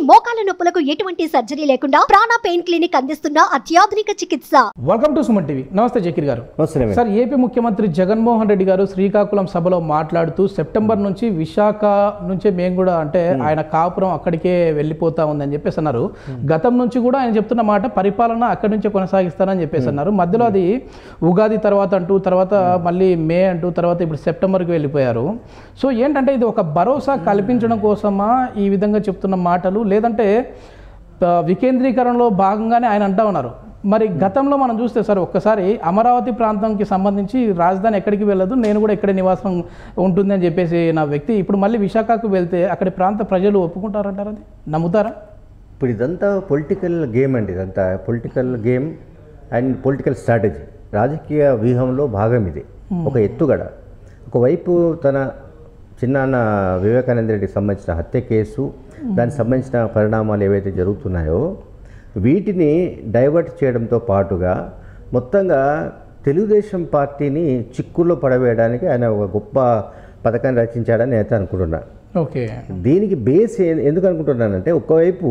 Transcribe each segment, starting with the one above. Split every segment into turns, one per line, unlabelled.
మోకాల నొప్పులకు ఎటువంటి సర్జరీ లేకుండా ప్రాణ పెయిన్ క్లినిక్ అందిస్తున్న అత్యాధునిక చికిత్స
వెల్కమ్ టు సుమన్ టీవీ నమస్తే జకీర్ గారు
వస్తున్నాయి
సార్ ఏపీ ముఖ్యమంత్రి జగన్మోహన్ రెడ్డి గారు శ్రీకాకుళం సభలో మాట్లాడుతూ సెప్టెంబర్ నుంచి విశాఖ నుంచే మేము కూడా అంటే ఆయన కాపురం అక్కడికే వెళ్ళిపోతా ఉందని చెప్పేసి అన్నారు గతం నుంచి కూడా ఆయన చెప్తున్న మాట పరిపాలన అక్కడి నుంచే కొనసాగిస్తానని చెప్పేసి అన్నారు మధ్యలో అది ఉగాది తర్వాత అంటూ తర్వాత మళ్ళీ మే అంటూ తర్వాత ఇప్పుడు సెప్టెంబర్కి వెళ్ళిపోయారు సో ఏంటంటే ఇది ఒక భరోసా కల్పించడం కోసమా ఈ విధంగా చెప్తున్న మాటలు లేదంటే ఆ, వికేంద్రీకరణలో భాగంగానే ఆయన అంటా ఉన్నారు మరి గతంలో మనం చూస్తే సార్ ఒక్కసారి అమరావతి ప్రాంతంకి సంబంధించి రాజధాని ఎక్కడికి వెళ్ళదు నేను కూడా ఇక్కడే నివాసం ఉంటుంది అని చెప్పేసి నా వ్యక్తి ఇప్పుడు మళ్ళీ విశాఖకు వెళ్తే అక్కడి ప్రాంత ప్రజలు ఒప్పుకుంటారంటారు అది నమ్ముతారా
ఇప్పుడు ఇదంతా పొలిటికల్ గేమ్ అండి ఇదంతా political game and political strategy రాజకీయ వ్యూహంలో భాగం ఇది ఒక ఎత్తుగడ ఒకవైపు తన చిన్నాన్న వివేకానంద రెడ్డికి సంబంధించిన హత్య కేసు దానికి సంబంధించిన పరిణామాలు ఏవైతే జరుగుతున్నాయో వీటిని డైవర్ట్ చేయడంతో పాటుగా మొత్తంగా తెలుగుదేశం పార్టీని చిక్కుల్లో పడవేయడానికి ఆయన ఒక గొప్ప పథకాన్ని రచించాడని నేత అనుకుంటున్నా
ఓకే
దీనికి బేస్ ఏ- ఎందుకు అనుకుంటున్నానంటే ఒకవైపు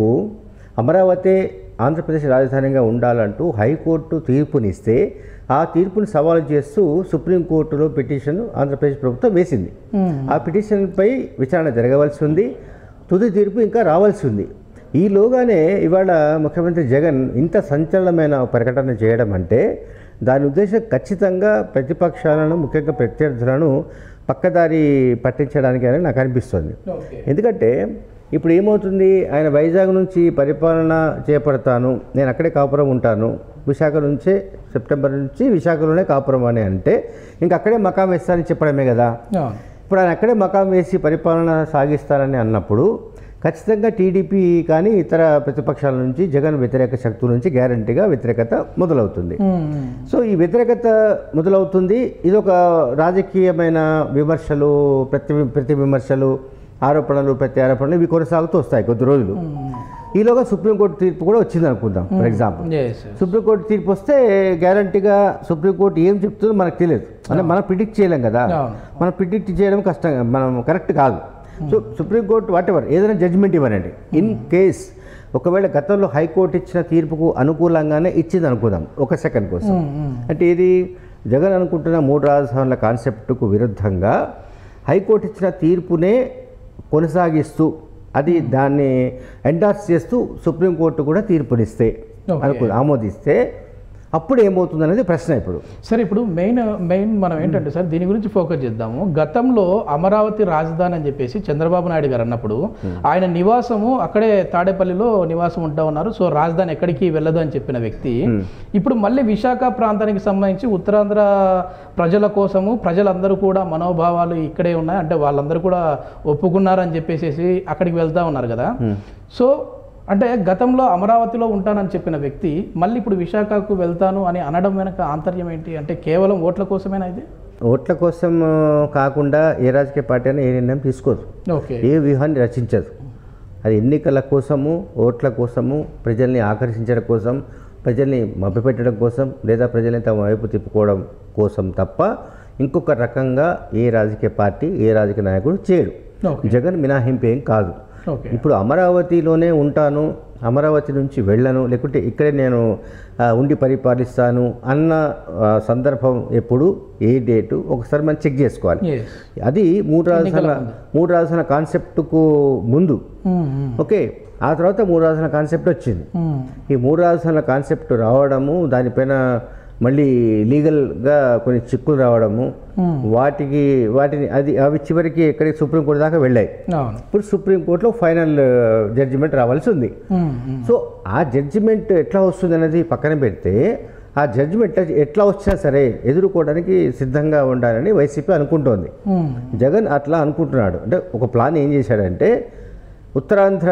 అమరావతి ఆంధ్రప్రదేశ్ రాజధానిగా ఉండాలంటూ హైకోర్టు తీర్పునిస్తే ఆ తీర్పుని సవాలు చేస్తూ సుప్రీంకోర్టులో పిటిషన్ ఆంధ్రప్రదేశ్ ప్రభుత్వం వేసింది ఆ పిటిషన్పై విచారణ జరగవలసి ఉంది తుది తీర్పు ఇంకా రావాల్సి ఉంది ఈలోగానే ఇవాళ ముఖ్యమంత్రి జగన్ ఇంత సంచలనమైన ప్రకటన చేయడం అంటే దాని ఉద్దేశం ఖచ్చితంగా ప్రతిపక్షాలను ముఖ్యంగా ప్రత్యర్థులను పక్కదారి పట్టించడానికి అని నాకు అనిపిస్తుంది
ఓకే
ఎందుకంటే ఇప్పుడు ఏమవుతుంది ఆయన వైజాగ్ నుంచి పరిపాలన చేపడతాను నేను అక్కడే కాపురం ఉంటాను విశాఖ నుంచే సెప్టెంబర్ నుంచి విశాఖలోనే కాపురం అని అంటే ఇంకా అక్కడే మకాం వేస్తానని చెప్పడమే కదా
అవును
ఇప్పుడు ఆయన అక్కడే మకాం వేసి పరిపాలన సాగిస్తారని అన్నప్పుడు ఖచ్చితంగా టీడీపీ కానీ ఇతర ప్రతిపక్షాల నుంచి జగన్ వ్యతిరేక శక్తుల నుంచి గ్యారంటీగా వ్యతిరేకత మొదలవుతుంది
మ్మ్.
సో ఈ వ్యతిరేకత మొదలవుతుంది ఇది ఒక రాజకీయమైన విమర్శలు ప్రతి ప్రతి విమర్శలు ఆరోపణలు ప్రతి ఆరోపణలు ఇవి కొనసాగుతూ వస్తాయి కొద్ది రోజులు ఈలోగా సుప్రీంకోర్టు తీర్పు కూడా వచ్చింది అనుకుందాం for example
Yes, yes.
Supreme court తీర్పు వస్తే గ్యారంటీగా సుప్రీంకోర్టు ఏం చెప్తుందో మనకు తెలియదు అంటే మనం ప్రిడిక్ట్ చేయలేం కదా
అవును.
మనం ప్రిడిక్ట్ చేయడం కష్టం మనం కరెక్ట్ కాదు సో సుప్రీంకోర్టు వాట్ ఎవర్ ఏదైనా జడ్జిమెంట్ ఇవ్వనండి ఇన్ కేస్ ఒకవేళ గతంలో హైకోర్టు ఇచ్చిన తీర్పుకు అనుకూలంగానే ఇచ్చింది అనుకుందాం ఒక సెకండ్ కోసం అంటే ఇది జగన్ అనుకుంటున్న మూడు రాజధానుల కాన్సెప్ట్కు విరుద్ధంగా హైకోర్టు ఇచ్చిన తీర్పునే కొనసాగిస్తూ అది దాన్ని ఎండార్స్ చేస్తూ సుప్రీంకోర్టు కూడా తీర్పునిస్తే
Okay.
అనుకో ఆమోదిస్తే అప్పుడు ఏమవుతుంది అనేది ప్రశ్న ఇప్పుడు
సరే ఇప్పుడు మెయిన్ మెయిన్ మనం ఏంటంటే సార్ దీని గురించి ఫోకస్ చేద్దాము గతంలో అమరావతి రాజధాని అని చెప్పేసి చంద్రబాబు నాయుడు గారు అన్నప్పుడు ఆయన నివాసము అక్కడే తాడేపల్లిలో నివాసం ఉంటా ఉన్నారు సో రాజధాని ఎక్కడికి వెళ్ళదు అని చెప్పిన వ్యక్తి ఇప్పుడు మళ్ళీ విశాఖ ప్రాంతానికి సంబంధించి ఉత్తరాంధ్ర ప్రజల కోసము ప్రజలందరూ కూడా మనోభావాలు ఇక్కడే ఉన్నాయి అంటే వాళ్ళందరూ కూడా ఒప్పుకున్నారని చెప్పేసి అక్కడికి వెళ్తా ఉన్నారు కదా సో అంటే గతంలో అమరావతిలో ఉంటానని చెప్పిన వ్యక్తి మళ్ళీ ఇప్పుడు విశాఖకు వెళ్తాను అని అనడం వెనక ఆంతర్యం ఏంటి అంటే కేవలం ఓట్ల కోసమేనా ఇది
ఓట్ల కోసం ఆ, కాకుండా ఏ రాజకీయ పార్టీ అయినా ఏ నిర్ణయం తీసుకోదు
ఓకే
ఏ వ్యూహాన్ని రచించదు అది ఎన్నికల కోసము ఓట్ల కోసము ప్రజల్ని ఆకర్షించడం కోసం ప్రజల్ని మభ్యపెట్టడం కోసం లేదా ప్రజల్ని తమ వైపు తిప్పుకోవడం కోసం తప్ప ఇంకొక రకంగా ఏ రాజకీయ పార్టీ ఏ రాజకీయ నాయకుడు చేయడు
ఓకే
జగన్ మినహాయింపు ఏం కాదు
ఓకే
ఇప్పుడు అమరావతిలోనే ఉంటాను అమరావతి నుంచి వెళ్ళను లేకుంటే ఇక్కడే నేను ఆ, ఉండి పరిపాలిస్తాను అన్న ఆ, సందర్భం ఎప్పుడు ఏ డేటు ఒకసారి మనం చెక్ చేసుకోవాలి
ఎస్
అది మూడు రాజధానుల మూడు రాజధానుల కాన్సెప్ట్కు ముందు ఓకే ఆ తర్వాత మూడు రాజధానుల కాన్సెప్ట్ వచ్చింది ఈ మూడు రాజధానుల కాన్సెప్ట్ రావడము దానిపైన మళ్ళీ లీగల్గా కొన్ని చిక్కులు రావడము వాటికి వాటిని అది అవి చివరికి ఎక్కడికి సుప్రీంకోర్టు దాకా వెళ్ళాయి
అవును
ఇప్పుడు సుప్రీంకోర్టులో ఫైనల్ జడ్జిమెంట్ రావాల్సి ఉంది సో ఆ జడ్జిమెంట్ ఎట్లా వస్తుంది అనేది పక్కన పెడితే ఆ జడ్జిమెంట్ ఎట్లా వచ్చినా సరే ఎదుర్కోవడానికి సిద్ధంగా ఉండాలని వైసీపీ అనుకుంటోంది జగన్ అట్లా అనుకుంటున్నాడు అంటే ఒక ప్లాన్ ఏం చేశాడంటే ఉత్తరాంధ్ర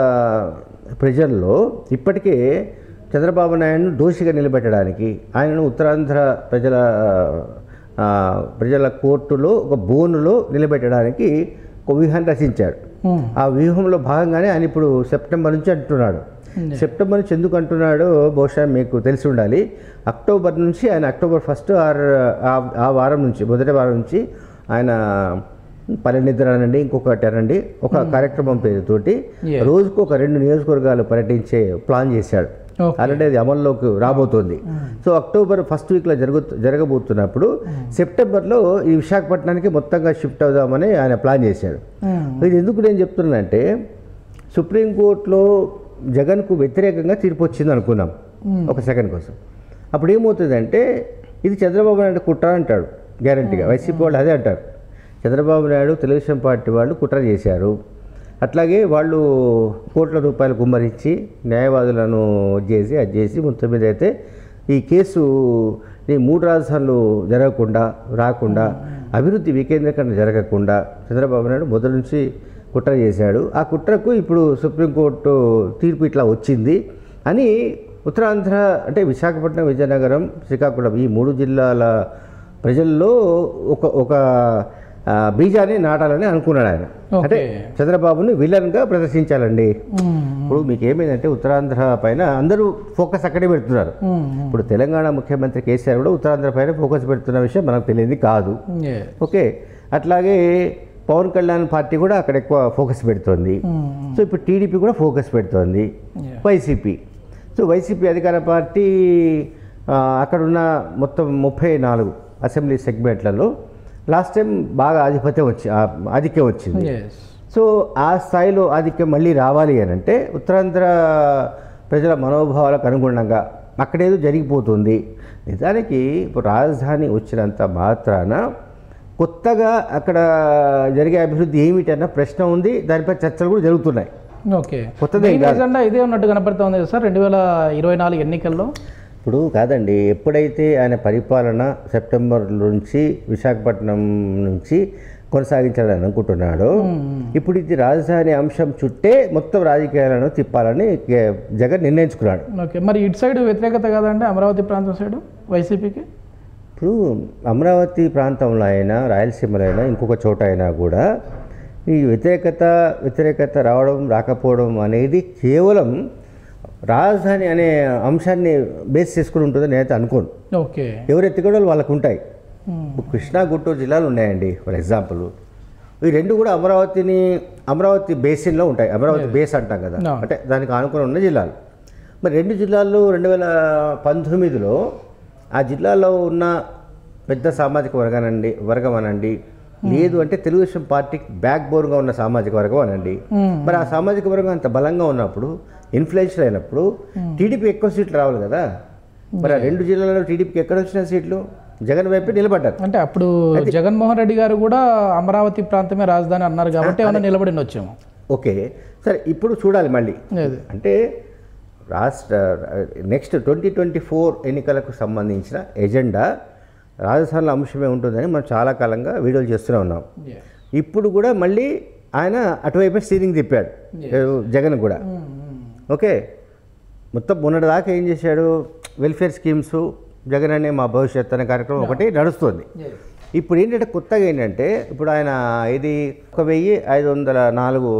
ప్రజల్లో ఇప్పటికే చంద్రబాబు నాయుడును దోషిగా నిలబెట్టడానికి ఆయనను ఉత్తరాంధ్ర ప్రజల ఆ, ప్రజల కోర్టులో ఒక బోనులో నిలబెట్టడానికి ఒక వ్యూహాన్ని రచించాడు ఆ వ్యూహంలో భాగంగానే ఆయన ఇప్పుడు సెప్టెంబర్ నుంచి అంటున్నాడు సెప్టెంబర్ నుంచి ఎందుకు అంటున్నాడో బహుశా మీకు తెలిసి ఉండాలి అక్టోబర్ నుంచి ఆయన అక్టోబర్ ఫస్ట్ ఆర్ ఆ- ఆ వారం నుంచి మొదటి వారం నుంచి ఆయన పల్లె నిద్ర అనండి ఇంకొకటి అనండి ఒక కార్యక్రమం పేరుతోటి
Yeah.
రోజుకు ఒక రెండు నియోజకవర్గాలు పర్యటించే ప్లాన్ చేశాడు
Okay.
ఆల్రెడీ అది అమల్లోకి రాబోతోంది సో అక్టోబర్ ఫస్ట్ వీక్లో జరుగు జరగబోతున్నప్పుడు సెప్టెంబర్లో ఈ విశాఖపట్నానికి మొత్తంగా షిఫ్ట్ అవుదామని ఆయన ప్లాన్ చేశాడు ఇది ఎందుకు నేను చెప్తున్నానంటే సుప్రీంకోర్టులో జగన్కు వ్యతిరేకంగా తీర్పు వచ్చింది అనుకున్నాం ఒక సెకండ్ కోసం అప్పుడు ఏమవుతుందంటే ఇది చంద్రబాబు నాయుడు కుట్ర అంటాడు గ్యారంటీగా వైసీపీ వాళ్ళు అదే అంటారు చంద్రబాబు నాయుడు తెలుగుదేశం పార్టీ వాళ్ళు కుట్ర చేశారు అట్లాగే వాళ్ళు కోట్ల రూపాయలు గుమ్మరించి న్యాయవాదులను చేసి అది చేసి మొత్తం మీద అయితే ఈ కేసు ఈ మూడు రాజధానులు జరగకుండా రాకుండా అభివృద్ధి వికేంద్రీకరణ జరగకుండా చంద్రబాబు నాయుడు మొదటి నుంచి కుట్ర చేశాడు ఆ కుట్రకు ఇప్పుడు సుప్రీంకోర్టు తీర్పు ఇట్లా వచ్చింది అని ఉత్తరాంధ్ర అంటే విశాఖపట్నం విజయనగరం శ్రీకాకుళం ఈ మూడు జిల్లాల ప్రజల్లో ఒక ఒక ఆ, బీజాన్ని నాటాలని అనుకున్నాడు ఆయన అంటే
ఓకే.
చంద్రబాబుని విలన్గా ప్రదర్శించాలండి ఇప్పుడు మీకు ఏమైందంటే ఉత్తరాంధ్ర పైన అందరూ ఫోకస్ అక్కడే పెడుతున్నారు ఇప్పుడు తెలంగాణ ముఖ్యమంత్రి కేసీఆర్ కూడా ఉత్తరాంధ్ర పైన ఫోకస్ పెడుతున్న విషయం మనకు తెలియదు కాదు ఓకే అట్లాగే పవన్ కళ్యాణ్ పార్టీ కూడా అక్కడ ఎక్కువ ఫోకస్ పెడుతోంది సో ఇప్పుడు టీడీపీ కూడా ఫోకస్ పెడుతోంది
Yeah.
వైసీపీ సో వైసీపీ అధికార పార్టీ ఆ, అక్కడున్న మొత్తం ముప్పై నాలుగు అసెంబ్లీ సెగ్మెంట్లలో లాస్ట్ టైం బాగా ఆధిపత్యం వచ్చి ఆ, ఆధిక్యం వచ్చింది సో ఆ స్థాయిలో ఆధిక్యం మళ్ళీ రావాలి అని అంటే ఉత్తరాంధ్ర ప్రజల మనోభావాలకు అనుగుణంగా అక్కడేదో జరిగిపోతుంది నిజానికి ఇప్పుడు రాజధాని వచ్చినంత మాత్రాన కొత్తగా అక్కడ జరిగే అభివృద్ధి ఏమిటన్న ప్రశ్న ఉంది దానిపై చర్చలు కూడా జరుగుతున్నాయి
ఓకే
కొత్తదేం
మెయిన్
కాదు.
ఎజెండా ఇదే ఉన్నట్టు కనపడుతోంది కదా సార్ రెండు వేల ఇరవై నాలుగు ఎన్నికల్లో
ఇప్పుడు కాదండి ఎప్పుడైతే ఆయన పరిపాలన సెప్టెంబర్ నుంచి విశాఖపట్నం నుంచి కొనసాగించాలని అనుకుంటున్నాడో ఇప్పుడు ఇది రాజధాని అంశం చుట్టే మొత్తం రాజకీయాలను తిప్పాలని కే- జగన్ నిర్ణయించుకున్నాడు
ఓకే మరి ఇటు సైడ్ వ్యతిరేకత కాదండి అమరావతి ప్రాంతం సైడ్ వైసీపీకి
ఇప్పుడు అమరావతి ప్రాంతంలో అయినా రాయలసీమలో అయినా ఇంకొక చోట అయినా కూడా ఈ వ్యతిరేకత వ్యతిరేకత రావడం రాకపోవడం అనేది కేవలం రాజధాని అనే అంశాన్ని బేస్ చేసుకుని ఉంటుందని నేనైతే అనుకోను
ఓకే
ఎవరి ఎత్తుగడలు వాళ్ళకు ఉంటాయి ఇప్పుడు కృష్ణా గుంటూరు జిల్లాలు ఉన్నాయండి ఫర్ ఎగ్జాంపుల్ ఈ రెండు కూడా అమరావతిని అమరావతి బేసిన్లో ఉంటాయి అమరావతి బేస్ అంటాం కదా
No.
అంటే దానికి ఆనుకుని ఉన్న జిల్లాలు మరి రెండు జిల్లాల్లో రెండు వేల పంతొమ్మిదిలో ఆ జిల్లాలో ఉన్న పెద్ద సామాజిక వర్గానండి వర్గం అనండి లేదు అంటే తెలుగుదేశం పార్టీకి బ్యాక్ బోన్గా ఉన్న సామాజిక వర్గం అనండి మరి ఆ సామాజిక వర్గం అంత బలంగా ఉన్నప్పుడు ఇన్ఫ్లుయెన్షియల్ అయినప్పుడు టీడీపీ ఎక్కువ సీట్లు రావాలి కదా మరి ఆ రెండు జిల్లాలలో టీడీపీకి ఎక్కడ వచ్చిన సీట్లు జగన్ వైపే నిలబడ్డారు
అంటే అప్పుడు జగన్మోహన్ రెడ్డి గారు కూడా అమరావతి ప్రాంతమే రాజధాని అన్నారు కాబట్టి ఏమైనా నిలబడి వచ్చాము
ఓకే సరే ఇప్పుడు చూడాలి మళ్ళీ
అదే
అంటే రాష్ట్ర నెక్స్ట్ ట్వంటీ ట్వంటీ ఫోర్ ఎన్నికలకు సంబంధించిన ఎజెండా రాజధానుల అంశమే ఉంటుందని మనం చాలా కాలంగా వీడియోలు చేస్తూనే ఉన్నాం ఇప్పుడు కూడా మళ్ళీ ఆయన అటువైపే స్టీరింగ్ తిప్పాడు జగన్ కూడా ఓకే మొత్తం మొన్నటిదాకా ఏం చేశాడు వెల్ఫేర్ స్కీమ్స్ జగన్ అనే మా భవిష్యత్ అనే కార్యక్రమం ఒకటి నడుస్తుంది ఇప్పుడు ఏంటంటే కొత్తగా ఏంటంటే ఇప్పుడు ఆయన ఇది ఒక వెయ్యి ఐదు వందల నాలుగు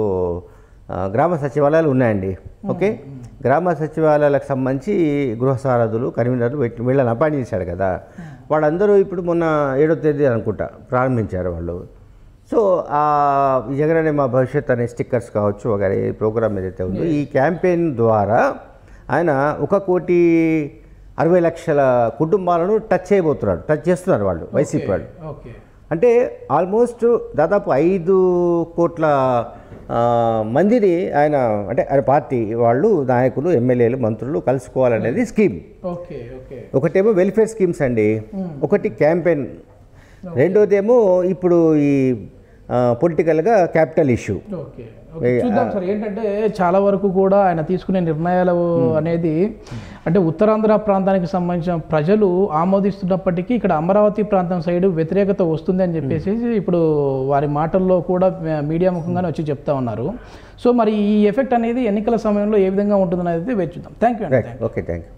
ఆ, గ్రామ సచివాలయాలు ఉన్నాయండి ఓకే గ్రామ సచివాలయాలకు సంబంధించి గృహ సారథులు కన్వీనర్లు వీటి- వీళ్ళని అపాయింట్ చేశాడు కదా వాళ్ళందరూ ఇప్పుడు మొన్న ఏడో తేదీ అనుకుంటా ప్రారంభించారు వాళ్ళు సో ఆ ఈ జగన్ అనే మా భవిష్యత్ అనే స్టిక్కర్స్ కావచ్చు ఒక ప్రోగ్రామ్ ఏదైతే ఉందో ఈ క్యాంపెయిన్ ద్వారా ఆయన ఒక కోటి అరవై లక్షల కుటుంబాలను టచ్ చేయబోతున్నాడు టచ్ చేస్తున్నారు వాళ్ళు వైసీపీ వాళ్ళు
ఓకే
అంటే ఆల్మోస్ట్ దాదాపు ఐదు కోట్ల ఆ, మందిని ఆయన అంటే ఆయన పార్టీ వాళ్ళు నాయకులు ఎమ్మెల్యేలు మంత్రులు కలుసుకోవాలనేది స్కీమ్
ఓకే ఓకే
ఒకటేమో వెల్ఫేర్ స్కీమ్స్ అండి ఒకటి క్యాంపెయిన్ రెండోదేమో ఇప్పుడు ఈ పొలిటికల్గా క్యాపిటల్ ఇష్యూ
ఓకే ఓకే చూద్దాం సార్ ఏంటంటే చాలా వరకు కూడా ఆయన తీసుకునే నిర్ణయాలు అనేది అంటే ఉత్తరాంధ్ర ప్రాంతానికి సంబంధించిన ప్రజలు ఆమోదిస్తున్నప్పటికీ ఇక్కడ అమరావతి ప్రాంతం సైడ్ వ్యతిరేకత వస్తుంది అని చెప్పేసి ఇప్పుడు వారి మాటల్లో కూడా మీడియా ముఖంగానే వచ్చి చెప్తా ఉన్నారు సో మరి ఈ ఎఫెక్ట్ అనేది ఎన్నికల సమయంలో ఏ విధంగా ఉంటుందనేది వేచి చూద్దాం థ్యాంక్ యూ అండి
రైట్ ఓకే థ్యాంక్ యూ